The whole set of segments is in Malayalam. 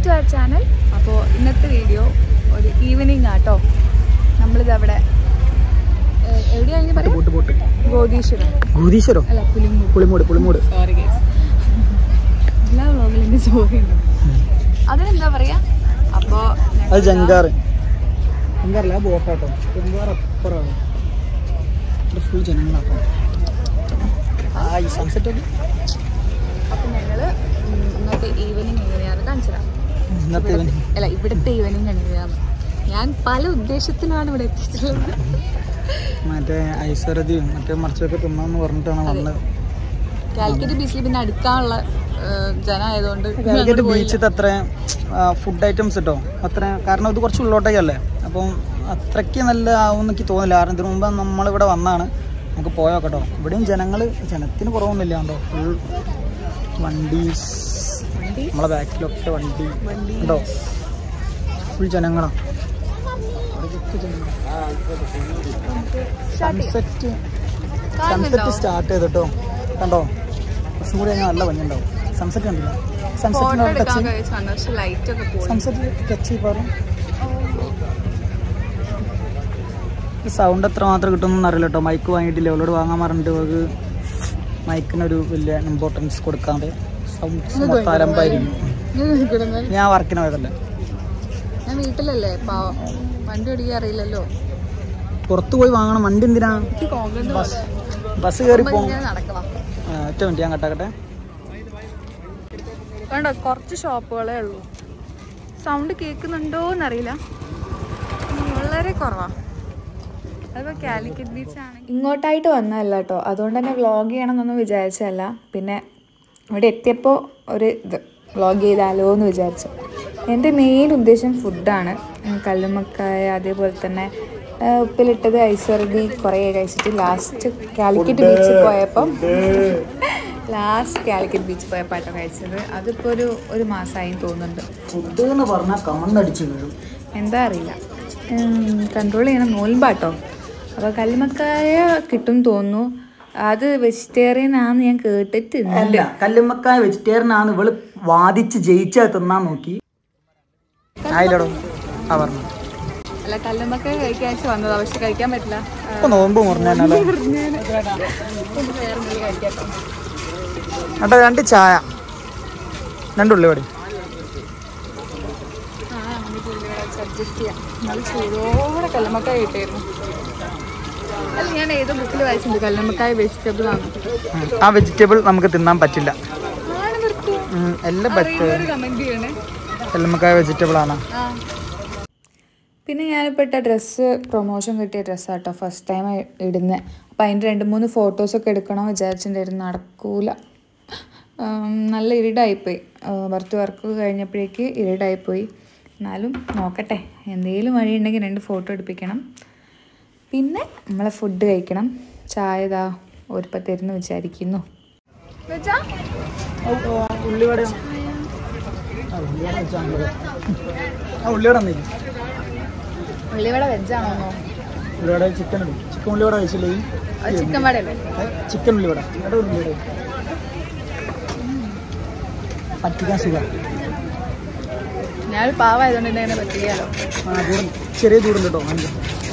ടു അവർ ചാനൽ അപ്പോൾ ഇന്നത്തെ വീഡിയോ ഒരു ഈവനിങ് ആട്ടോ നമ്മളിത് അവിടെ ഏഹ്, എവിടെയാണെന്ന് പറയാം ബോട്ട് ബോട്ട് ഗോദീശ്വരം ഗോദീശ്വരോ അല്ല പുലിമൂട് പുളിമൂട് പുളിമൂട് സോറി ഗൈസ് എല്ലാ വ്ളോഗിലും എൻ്റെ സോറി ഉണ്ട് അതിനെന്താ പറയാ അപ്പോൾ അത് ജങ്കാറ് ജങ്കാറല്ല ആ ബോട്ടാട്ടോ ജങ്കാർ അപ്പുറമാണ് ഇവിടെ ഫുൾ ജനങ്ങളാട്ടോ ആ ഈ സൺസെറ്റ് ഒക്കെ അപ്പോൾ ഞങ്ങൾ ഇന്നത്തെ ഈവനിങ് എങ്ങനെയാണെന്ന് കാണിച്ചു തരാം ഇന്നത്തെ ഇവൻ അല്ല ഇവിടുത്തെ ഈവനിങ് എങ്ങനെയാണ് ഞാൻ പല ഉദ്ദേശത്തിലാണ് ഇവിടെ എത്തിയിട്ടുള്ളത് മറ്റേ ഐശ്വര്യതയും മറ്റേ മറിച്ചൊക്കെ തിന്നാന്ന് പറഞ്ഞിട്ടാണ് വന്നത് കാലിക്കറ്റ് ബീച്ചിൽ പിന്നെ അടുക്കാനുള്ള ഏഹ്, ജനമായതുകൊണ്ട് കാലിക്കറ്റ് ഞങ്ങള് പോയില്ല. ബീച്ചിൽ അത്ര ഫുഡ് ഐറ്റംസ് കിട്ടോ അത്ര കാരണം ഇത് കുറച്ച് ഉള്ളോട്ടേക്കല്ലേ അപ്പം അത്രയ്ക്ക് നല്ല ആവും എനിക്ക് തോന്നില്ല കാരണം ഇതിനു മുമ്പ് നമ്മളിവിടെ വന്നാണ് നമുക്ക് പോയോ കേട്ടോ ഇവിടെയും ജനങ്ങൾ ജനത്തിന് കുറവൊന്നുമില്ല കേട്ടോ ഫുൾ വണ്ടീസ് വണ്ടി നമ്മളെ ബാക്കിലൊക്കെ വണ്ടി വണ്ടി ഉണ്ടോ ഫുൾ ജനങ്ങളാണ് Start ചെയ്യാം. സൺസെറ്റ് കാണുന്നുണ്ടോ? സൺസെറ്റ് സ്റ്റാർട്ട് ചെയ്തിട്ടോ കണ്ടോ കുറച്ചും കൂടി കഴിഞ്ഞാൽ നല്ല ഭംഗിയുണ്ടാവും സൺസെറ്റ് കണ്ടില്ല ഫോട്ടോ സൺസെറ്റിനോട് എടുക്കാൻ ടച്ച് കഴിച്ചു വന്നു പക്ഷെ ലൈറ്റ് ഒക്കെ പോയി സൺസെറ്റ് ടച്ച് ചെയ്യപ്പാറും സൗണ്ട് എത്ര മാത്രം കിട്ടുമെന്ന് അറിയില്ല കേട്ടോ മൈക്ക് വാങ്ങിയിട്ടില്ല അവളോട് വാങ്ങാൻ പറഞ്ഞിട്ട് അവൾക്ക് മൈക്കിനൊരു വലിയ ഇമ്പോർട്ടൻസ് കൊടുക്കാതെ സൗണ്ട് മൊത്തം അലമ്പായിരിക്കും ഞാൻ വർക്കിന് പോയതല്ലേ ഞാൻ വീട്ടിലല്ലേ പാവം വണ്ടി ഓടിക്കാൻ അറിയില്ലല്ലോ പുറത്ത് പോയി വാങ്ങണം വണ്ടി എന്തിനാ എനിക്ക് കോൺഗ്രസ് ബസ് ബസ് കയറി പോകും ഇങ്ങനെ നടക്കവാ ഒറ്റ മിനിറ്റ് ഞാൻ കട്ടാക്കട്ടെ വേണ്ട കുറച്ച് ഷോപ്പുകളേ ഉള്ളൂ സൗണ്ട് കേൾക്കുന്നുണ്ടോ എന്നറിയില്ല വളരെ കുറവാ അതിപ്പോൾ കാലിക്കറ്റ് ബീച്ച് ആണ് ഇങ്ങോട്ടായിട്ട് വന്നതല്ല കേട്ടോ അതുകൊണ്ട് തന്നെ വ്ളോഗ് ചെയ്യണമെന്നൊന്നും വിചാരിച്ചതല്ല പിന്നെ ഇവിടെ എത്തിയപ്പോൾ ഒരു ഇത് വ്ളോഗ് ചെയ്താലോ എന്ന് വിചാരിച്ചു എൻ്റെ മെയിൻ ഉദ്ദേശം ഫുഡാണ് കല്ലുമ്മക്കായ അതേപോലെ തന്നെ ആ, ഉപ്പിലിട്ടത് ഐശ്വരതി കുറേ കഴിച്ചിട്ട് ലാസ്റ്റ് കാലിക്കറ്റ് ബീച്ചിൽ പോയപ്പം ലാസ്റ്റ് കാലിക്കറ്റ് ബീച്ച് പോയപ്പോൾ ആട്ടോ കഴിച്ചത് അതിപ്പോൾ ഒരു ഒരു മാസമായി തോന്നുന്നുണ്ട് ഫുഡ് എന്ന് പറഞ്ഞാൽ കമണ്ടടിച്ച് വീഴും എന്താ അറിയില്ല കൺട്രോൾ ചെയ്യണം നോൽമ്പാട്ടോ അപ്പോൾ കല്ലുമക്കായ കിട്ടും തോന്നുന്നു അത് വെജിറ്റേറിയൻ ആണെന്ന് ഞാൻ കേട്ടിട്ടുണ്ട് അല്ല കല്ലുമ്മക്കായ വെജിറ്റേറിയൻ ആണ് ഇവള് വാദിച്ച് ജയിച്ചാ തിന്നാൻ നോക്കി ആയില്ലടോ ആ പറഞ്ഞു അല്ല കല്ലുമക്കായ കഴിക്കാൻ വന്നതാ പക്ഷെ കഴിക്കാൻ പറ്റില്ല ഇപ്പൊ നോമ്പ് മുറിഞ്ഞാലോ ഏട്ടാ രണ്ട് ചായ രണ്ട് ഉള്ളിവടി അഡ്ജസ്റ്റ് ചെയ്യാം നല്ല ചൂടോടെ കല്ലുമക്കായ കിട്ടിയിരുന്നു അല്ല ഞാൻ ഏതോ ബുക്കിൽ വായിച്ചിട്ടുണ്ട് കല്ലുമക്കായ വെജിറ്റബിൾ ആണ് ആ വെജിറ്റബിൾ നമുക്ക് തിന്നാൻ പറ്റില്ല ആണ് നിർത്തി ഉം, എല്ലാം പറ്റും അറിയുന്നവർ കമന്റ് ചെയ്യണേ കല്ലുമ്മക്കായ വെജിറ്റബിൾ ആണ് ആ പിന്നെ ഞാനിപ്പോൾ ഇട്ട ഡ്രസ്സ് പ്രൊമോഷൻ കിട്ടിയ ഡ്രസ്സാട്ടോ ഫസ്റ്റ് ടൈം ഇടുന്നത് അപ്പോൾ അതിൻ്റെ രണ്ട് മൂന്ന് ഫോട്ടോസൊക്കെ എടുക്കണം വിചാരിച്ചിട്ടുണ്ടായിരുന്നു നടക്കൂല ഉം, നല്ല ഇരുടായിപ്പോയി വറുത്ത് വർക്ക് കഴിഞ്ഞപ്പോഴേക്ക് ഇരുടായിപ്പോയി എന്നാലും നോക്കട്ടെ എന്തെങ്കിലും വഴിയുണ്ടെങ്കിൽ രണ്ട് ഫോട്ടോ എടുപ്പിക്കണം പിന്നെ നമ്മളെ ഫുഡ് കഴിക്കണം ചായ ഇതാ ഒരു പത്തിരുന്ന് വിചാരിക്കുന്നു ഉള്ളിവട ആ ഉള്ളിവട തന്നില്ല ഉള്ളിവട വെജാണോ ഉള്ളിവട ചിക്കൻ ഇടും ചിക്കൻ ഉള്ളിവട കഴിച്ചില്ലേ ചിക്കൻ വടയല്ലേ ചിക്കൻ ഉള്ളിവട ഇവിടെ ഉള്ളിവട പറ്റിക്കാൻ സുഖം ഞാനൊരു പാവായതുകൊണ്ട് എന്നെ അങ്ങനെ പറ്റിയാലോ ആ ചൂടുണ്ട് ചെറിയ ചൂടുണ്ട് കേട്ടോ നല്ല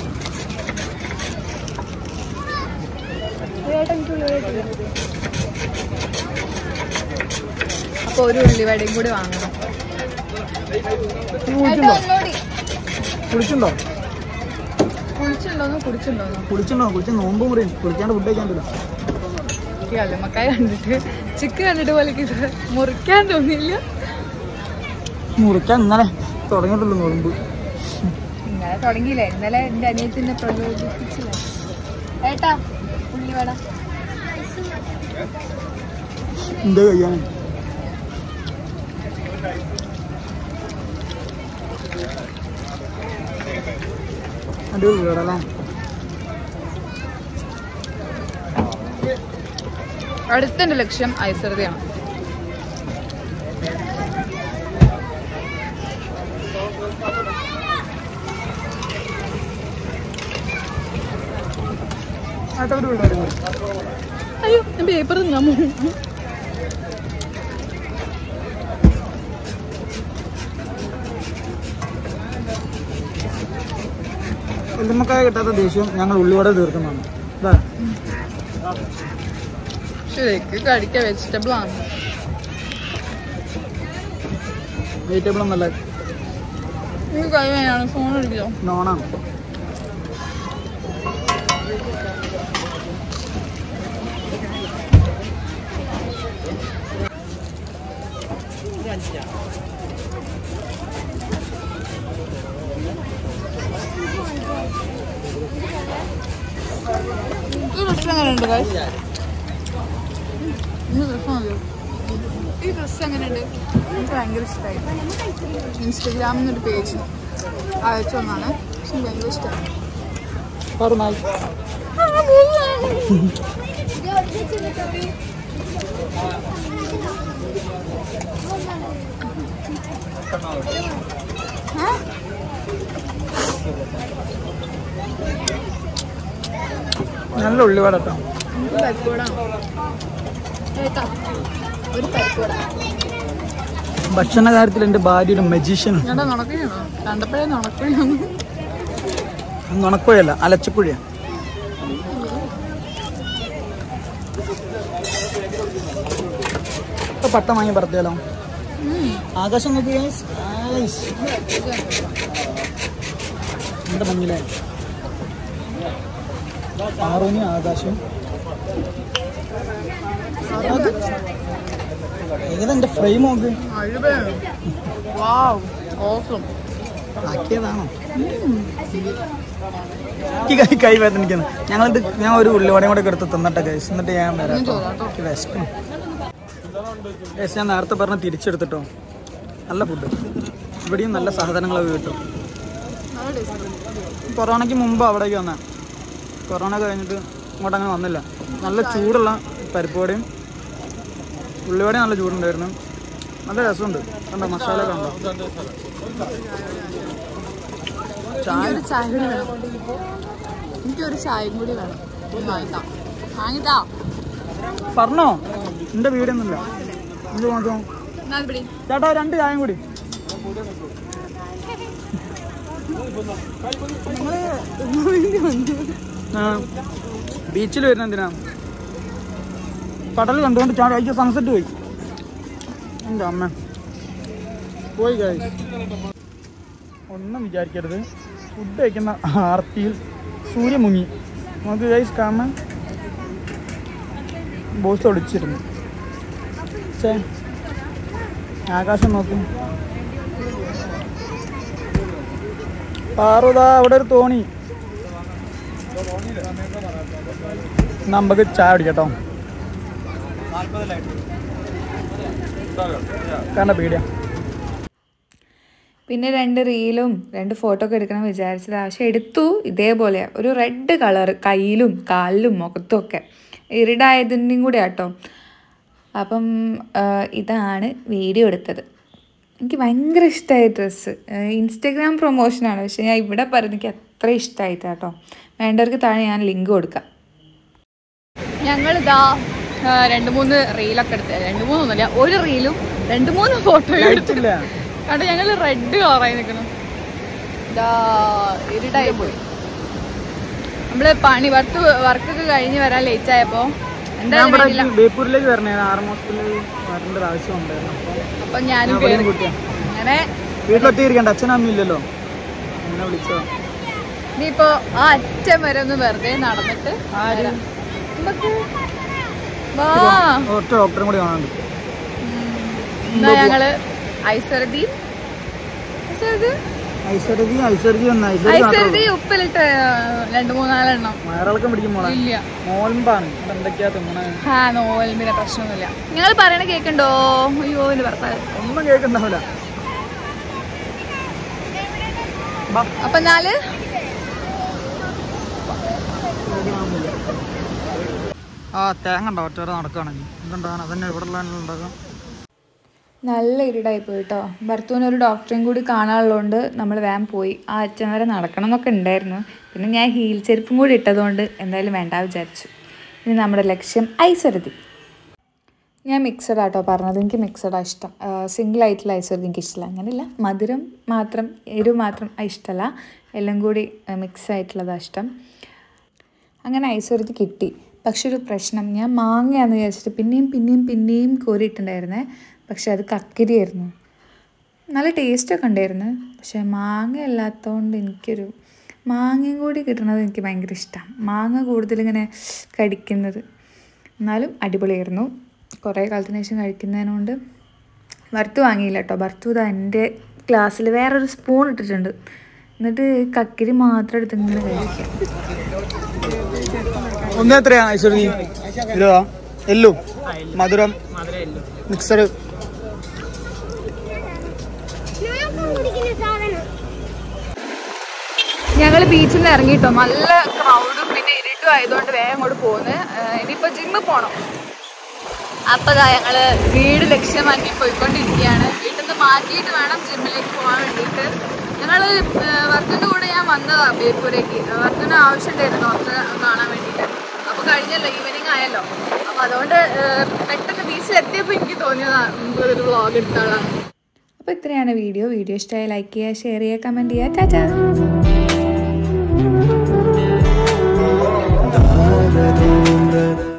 അപ്പൊ ഒരു ഉള്ളിവടയും കൂടി വാങ്ങണം കുളിച്ചുണ്ടോ കുളിച്ചുണ്ടോ കുളിച്ചുണ്ടോന്നോ കുടിച്ചുണ്ടോന്നോ കുളിച്ചുണ്ടോ കുളിച്ച് നോമ്പ് മുറിയും കുളിക്കാണ്ട് ഫുഡ് കഴിക്കാണ്ടില്ല ഈ കല്ലുമ്മക്കായ കണ്ടിട്ട് ചിക്ക് കണ്ടിട്ട് പോലെ ഇത് മുറിക്കാൻ തോന്നിയില്ല മുറിക്കാൻ ഇന്നലെ തുടങ്ങിയിട്ടുള്ളൂ നോമ്പ് ഇന്നലെ തുടങ്ങിയില്ലേ ഇന്നലെ എന്റെ അനിയത്തിനെ പ്രചോദിപ്പിച്ചില്ല ഏട്ടാ ഉള്ളിവട എന്താ കഴിയാൻ അടിപൊളി വീടല്ലേ അടുത്തെന്റെ ലക്ഷ്യം ഐശ്വര്യതയാണ് അടുത്തൊരു വീടായിരുന്നു അയ്യോ ഞാൻ പേപ്പർ തിന്നാമോ എല്ലുമ്മക്കായ കിട്ടാത്ത ദേഷ്യം ഞങ്ങൾ ഉള്ളിവട തീർക്കുന്നതാണ് ഇതാ ശരിക്ക് കടിക്ക വെജിറ്റബിൾ ആണ് വെജിറ്റബിൾ ഒന്നല്ല ഈ കൈ വേണമാണ് ഫോൺ എടുക്കോ നോണാണ് ഈ ഡ്രസ് എങ്ങനെയുണ്ട് guys? ഈ ഡ്രസ് മതിയോ ഈ ഡ്രസ് എങ്ങനെയുണ്ട് എനിക്ക് ഭയങ്കര ഇഷ്ടമായി ഇൻസ്റ്റഗ്രാമിൽ നിന്നൊരു പേജ് അയച്ചു തന്നാണ് പക്ഷെ എനിക്ക് ഭയങ്കര ഇഷ്ടമായി പറഞ്ഞായി നല്ല ഉള്ളിവട കേട്ടോ എനിക്ക് പരിപ്പൂടാണ് ഏട്ടാ ഒരു പരിപ്പൂട ഭക്ഷണ കാര്യത്തിൽ എൻ്റെ ഭാര്യ ഒരു മജീഷ്യനാണ് ഞങ്ങളുടെ നുണക്കഴിയാണോ കണ്ടപ്പോഴേ നുണക്കഴിയാണ് നുണക്കുഴയല്ല അലച്ചക്കുഴയാണ് ഇപ്പൊ പട്ടം വാങ്ങി പറത്തിയാലോ ആകാശം നോക്കി guys. Guys. എന്താ ഭംഗിലേ ആറൂനി ആകാശം അത് ഏതാ എന്റെ ഫ്രെയിം നോക്ക് അഴുപയാണ് വാവ് ഓസം ആക്കിയതാണോ എനിക്ക് കൈ കൈ വേദനിക്കുന്നു ഞങ്ങളിത് ഞാൻ ഒരു ഉള്ളിവടയും കൂടെ ഒക്കെ എടുത്ത് തിന്നട്ടെ കൈസ് എന്നിട്ട് ഞാൻ വരാം കേട്ടോ. എനിക്ക് വിശക്കണം ഗൈസ് ഞാൻ നേരത്തെ പറഞ്ഞ തിരിച്ചെടുത്തിട്ടോ നല്ല ഫുഡ് ഇവിടെയും നല്ല സാധനങ്ങളൊക്കെ കിട്ടും കൊറോണയ്ക്ക് മുമ്പ് അവിടേക്ക് വന്ന കൊറോണ കഴിഞ്ഞിട്ട് ഇങ്ങോട്ട് അങ്ങനെ വന്നില്ല നല്ല ചൂടുള്ള പരിപ്പുവടയും ഉള്ളിവടയും നല്ല ചൂടുണ്ടായിരുന്നു നല്ല രസമുണ്ട് കണ്ടോ മസാല കണ്ടോ ചായ എനിക്കൊരു ചായ കൂടി വേണം എനിക്കൊരു ചായയും കൂടി വേണം ഒന്ന് വാങ്ങിത്താ വാങ്ങിത്താ പറഞ്ഞോ എന്റെ വീടൊന്നുമില്ല എന്ത് നോക്കാം എന്നാ പിടി ചേട്ടാ രണ്ട് ചായം കൂടി ബീച്ചിൽ വരുന്ന എന്തിനാ കടൽ കണ്ടുകൊണ്ട് ചാടി അയച്ച സൺസെറ്റ് പോയി എൻ്റെ അമ്മ പോയി ഗൈസ് ഒന്നും വിചാരിക്കരുത് ഫുഡ് കഴിക്കുന്ന ആർത്തിയിൽ സൂര്യ മുങ്ങി നമുക്ക് ഗൈസ് കാണാൻ ബോസ് ഒളിച്ചിരുന്നു ചേ ആകാശം നോക്കും പാറുതാ അവിടെ ഒരു തോണി നമുക്ക് ചായ കുടിക്കട്ടോ കണ്ട പീടിയ പിന്നെ രണ്ട് റീലും രണ്ട് ഫോട്ടോ ഒക്കെ എടുക്കണം വിചാരിച്ചത് പക്ഷെ എടുത്തു ഇതേപോലെ ഒരു റെഡ് കളർ കയ്യിലും കാലിലും മുഖത്തും ഒക്കെ ഇറിഡായതിൻ്റെയും കൂടെ ആട്ടോ അപ്പം ആ, ഇതാണ് വീഡിയോ എടുത്തത് എനിക്ക് ഭയങ്കര ഇഷ്ടമായി ഡ്രസ്സ് ഇൻസ്റ്റഗ്രാം പ്രൊമോഷനാണ് പക്ഷെ ഞാൻ ഇവിടെ പറഞ്ഞ് എനിക്ക് അത്ര ഇഷ്ടമായിട്ടാട്ടോ വേണ്ടവർക്ക് താഴെ ഞാൻ ലിങ്ക് കൊടുക്കാം ഞങ്ങളിതാ ആ, രണ്ട് മൂന്ന് റീലൊക്കെ എടുത്ത് രണ്ട് മൂന്നൊന്നുമില്ല ഒരു റീലും രണ്ട് മൂന്ന് ഫോട്ടോയും എടുത്തു ഇല്ല കണ്ടോ ഞങ്ങൾ റെഡ് കളറായി നിൽക്കണം ഇതാ ഇരുടായി പോയി നമ്മള് പണി വർക്ക് വർക്കൊക്കെ കഴിഞ്ഞ് വരാൻ ലേറ്റ് ആയപ്പോ ഞാൻ എന്തായാലും ഇവിടെ വേണ്ടില്ല ബേപ്പൂരിലേക്ക് വരണേ ആറ് മാസത്തിലേക്ക് വരേണ്ട ഒരു ആവശ്യം ഉണ്ടായിരുന്നു അപ്പൊ ഞാനും ഞാൻ ഇവിടെയും കേറി. കൂട്ടിയാ. അങ്ങനെ വീട്ടിലൊറ്റ ഇരിക്കണ്ട അച്ഛനും അമ്മയും ഇല്ലല്ലോ എന്നെ വിളിച്ചോ ഇനിയിപ്പോ ആ അറ്റം വരെ ഒന്ന് വെറുതെ നടന്നിട്ട് ആര്? വരാം. നമുക്ക് വാ ഒറ്റ ഡോക്ടറും കൂടി കാണാണ്ട് എന്നാ ഞങ്ങള് ഐശ്വരതിയും ഐശ്വരതി ഐശ്വര്യജി ഐശ്വര്യജി ഒന്ന് ഐശ്വര്യ ഐശ്വരതി ഉപ്പിലിട്ട് രണ്ട് മൂന്നാലെണ്ണം വയറിളക്കം പിടിക്കും മോളെ ഇല്ല മോൽമ്പാണ് ഇവിടെ എന്തൊക്കെയാ തിന്നണേ ആ നോൽമിനെ പ്രശ്നമൊന്നുമില്ല നിങ്ങൾ പറയണ കേക്കുണ്ടോ അയ്യോ എന്റെ ഭർത്താവ് ഒന്നും കേൾക്കണ്ടാവില്ല അപ്പൊ എന്നാല് ആ തേങ്ങ ഉണ്ടോ ഒറ്റ നടക്കുകയാണെങ്കിൽ എന്തുണ്ടാകാൻ അതന്നെ ഇവിടെ ഉണ്ടാക്കാം നല്ല ഇരുടായി പോയി കേട്ടോ ഭർത്തുവിന് ഒരു ഡോക്ടറെയും കൂടി കാണാനുള്ളതുകൊണ്ട് നമ്മൾ വേഗം പോയി ആ അച്ഛൻ വരെ നടക്കണം എന്നൊക്കെ ഉണ്ടായിരുന്നു പിന്നെ ഞാൻ ഹീൽ ചെരുപ്പും കൂടി ഇട്ടതുകൊണ്ട് എന്തായാലും വേണ്ട വിചാരിച്ചു ഇനി നമ്മുടെ ലക്ഷ്യം ഐശ്വരതി ഞാൻ മിക്സഡ് ആട്ടോ പറഞ്ഞത് എനിക്ക് മിക്സഡാണ് ഇഷ്ടം സിംഗിൾ ആയിട്ടുള്ള ഐശ്വരതി എനിക്ക് ഇഷ്ടമല്ല അങ്ങനെയല്ല മധുരം മാത്രം എരിവ് മാത്രം ഇഷ്ടമല്ല എല്ലാം കൂടി മിക്സ് ആയിട്ടുള്ളതാണ് ഇഷ്ടം അങ്ങനെ ഐശ്വര്യത്ത് കിട്ടി പക്ഷെ ഒരു പ്രശ്നം ഞാൻ മാങ്ങയാന്ന് വിചാരിച്ചിട്ട് പിന്നെയും പിന്നെയും പിന്നെയും കോരിയിട്ടുണ്ടായിരുന്നേ പക്ഷെ അത് കക്കിരിയായിരുന്നു നല്ല ടേസ്റ്റൊക്കെ ഉണ്ടായിരുന്നു പക്ഷെ മാങ്ങ അല്ലാത്തതുകൊണ്ട് എനിക്കൊരു മാങ്ങയും കൂടി കിട്ടുന്നത് എനിക്ക് ഭയങ്കര ഇഷ്ടമാണ് മാങ്ങ കൂടുതലിങ്ങനെ കടിക്കുന്നത് എന്നാലും അടിപൊളിയായിരുന്നു കുറേ കാലത്തിന് ശേഷം കഴിക്കുന്നതിനോണ്ട് വറുത്ത് വാങ്ങിയില്ല കേട്ടോ വറുത്തു ഇതാ എൻ്റെ ഗ്ലാസ്സിൽ വേറൊരു സ്പൂൺ ഇട്ടിട്ടുണ്ട് എന്നിട്ട് കക്കിരി മാത്രം എടുത്ത് ഇങ്ങനെ കഴിക്കാം ഒന്ന് എത്രയാ ഐശ്വര്യ ഇരുപതാ എല്ലു മധുരം മിക്സഡ് ഞങ്ങൾ ബീച്ചിൽ നിന്ന് ഇറങ്ങിട്ടോ നല്ല ക്രൗഡും പിന്നെ ഇരുട്ടും ആയതുകൊണ്ട് വേഗം അങ്ങോട്ട് പോകുന്നു ഇനിയിപ്പോൾ ജിമ്മിൽ പോകണം അപ്പോൾ ഞങ്ങൾ വീട് ലക്ഷ്യമാക്കി പോയിക്കൊണ്ടിരിക്കുകയാണ് വീട്ടിൽ നിന്ന് മാറ്റിയിട്ട് വേണം ജിമ്മിലേക്ക് പോകാൻ വേണ്ടിയിട്ട് ഞങ്ങൾ വർക്കിൻ്റെ കൂടെ ഞാൻ വന്നതാണ് ബേപ്പൂരേക്ക് വർക്കിന് ആവശ്യമുണ്ടായിരുന്നു ഒക്കെ കാണാൻ വേണ്ടിയിട്ട് അപ്പോൾ കഴിഞ്ഞല്ലോ ഈവനിങ് ആയല്ലോ അപ്പോൾ അതുകൊണ്ട് ഏഹ്, പെട്ടെന്ന് ബീച്ചിൽ എത്തിയപ്പോൾ എനിക്ക് തോന്നിയതാണ് നമുക്ക് ഒരു വ്ളോഗ് എടുത്താളാണ് അപ്പോൾ ഇത്രയാണ് വീഡിയോ വീഡിയോ ഇഷ്ടമായി ലൈക്ക് ചെയ്യുക ഷെയർ ചെയ്യുക കമൻറ്റ് ചെയ്യുക tata da da da da